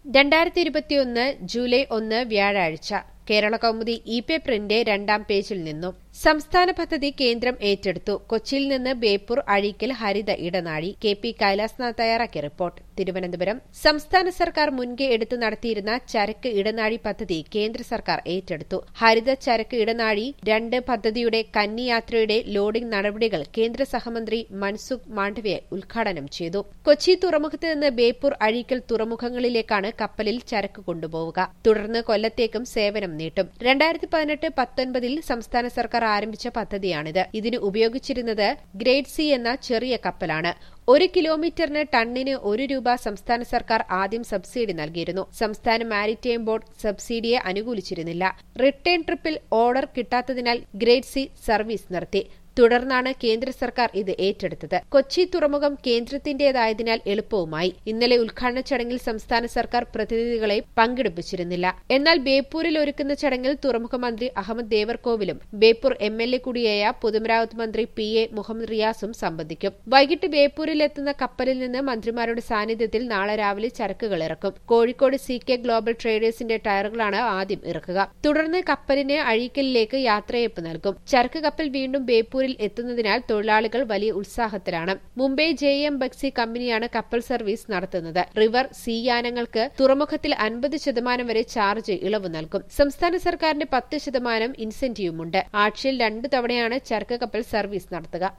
രണ്ടായിരത്തി ഇരുപത്തിയൊന്ന് ജൂലൈ ഒന്ന് വ്യാഴാഴ്ച കേരള കൗമുദി ഇ പേപ്പറിന്റെ രണ്ടാം പേജിൽ നിന്നും സംസ്ഥാന പദ്ധതി കേന്ദ്രം ഏറ്റെടുത്തു കൊച്ചിയിൽ നിന്ന് ബേപ്പൂർ അഴീക്കൽ ഹരിത ഇടനാഴി കെ പി കൈലാസ്നാഥ് തയ്യാറാക്കിയ റിപ്പോർട്ട് തിരുവനന്തപുരം സംസ്ഥാന സർക്കാർ മുൻകെ എടുത്തു നടത്തിയിരുന്ന ചരക്ക് ഇടനാഴി പദ്ധതി കേന്ദ്ര സർക്കാർ ഏറ്റെടുത്തു ഹരിത ചരക്ക് ഇടനാഴി രണ്ട് പദ്ധതിയുടെ കന്നിയാത്രയുടെ ലോഡിംഗ് നടപടികൾ കേന്ദ്ര സഹമന്ത്രി മൻസുഖ് മാണ്ഡവ്യ ഉദ്ഘാടനം ചെയ്തു കൊച്ചി തുറമുഖത്ത് നിന്ന് ബേപ്പൂർ അഴീക്കൽ തുറമുഖങ്ങളിലേക്കാണ് കപ്പലിൽ ചരക്ക് കൊണ്ടുപോവുക തുടർന്ന് കൊല്ലത്തേക്കും സേവനം നീട്ടും രണ്ടായിരത്തി പതിനെട്ട് പത്തൊൻപതിൽ സംസ്ഥാന സർക്കാർ ആരംഭിച്ച പദ്ധതിയാണിത് ഇതിന് ഉപയോഗിച്ചിരുന്നത് ഗ്രേഡ് സി എന്ന ചെറിയ കപ്പലാണ് ഒരു കിലോമീറ്ററിന് ടണ്ണിന് ഒരു രൂപ സംസ്ഥാന സർക്കാർ ആദ്യം സബ്സിഡി നൽകിയിരുന്നു സംസ്ഥാന മാരിടൈം ബോർഡ് സബ്സിഡിയെ അനുകൂലിച്ചിരുന്നില്ല റിട്ടേൺ ട്രിപ്പിൽ ഓർഡർ കിട്ടാത്തതിനാൽ ഗ്രേഡ് സി സർവീസ് നിർത്തി തുടർന്നാണ് കേന്ദ്ര സർക്കാർ ഇത് ഏറ്റെടുത്തത് കൊച്ചി തുറമുഖം കേന്ദ്രത്തിന്റേതായതിനാൽ എളുപ്പവുമായി ഇന്നലെ ഉദ്ഘാടന ചടങ്ങിൽ സംസ്ഥാന സർക്കാർ പ്രതിനിധികളെ പങ്കെടുപ്പിച്ചിരുന്നില്ല എന്നാൽ ബേപ്പൂരിൽ ഒരുക്കുന്ന ചടങ്ങിൽ തുറമുഖ മന്ത്രി അഹമ്മദ് ദേവർകോവിലും ബേപ്പൂർ എം എൽ എ കൂടിയായ പൊതുമരാമത്ത് മന്ത്രി പി എ മുഹമ്മദ് റിയാസും സംബന്ധിക്കും വൈകിട്ട് ബേപ്പൂരിൽ എത്തുന്ന കപ്പലിൽ നിന്ന് മന്ത്രിമാരുടെ സാന്നിധ്യത്തിൽ നാളെ രാവിലെ ചരക്കുകൾ ഇറക്കും കോഴിക്കോട് സി കെ ഗ്ലോബൽ ട്രേഡേഴ്സിന്റെ ടയറുകളാണ് ആദ്യം ഇറക്കുക തുടർന്ന് കപ്പലിന് അഴീക്കലിലേക്ക് യാത്രയപ്പ് നൽകും ചരക്ക് കപ്പൽ വീണ്ടും ബേപ്പൂരിൽ എത്തുന്നതിനാൽ തൊഴിലാളികൾ വലിയ ഉത്സാഹത്തിലാണ് മുംബൈ ജെ എം ബക്സി കമ്പനിയാണ് കപ്പൽ സർവീസ് നടത്തുന്നത് റിവർ സീ യാനങ്ങൾക്ക് തുറമുഖത്തിൽ അൻപത് ശതമാനം വരെ ചാർജ് ഇളവ് നൽകും സംസ്ഥാന സർക്കാരിന്റെ പത്ത് ശതമാനം ഇൻസെന്റീവുമുണ്ട് ആഴ്ചയിൽ രണ്ടു തവണയാണ് ചരക്ക് കപ്പൽ സർവീസ് നടത്തുക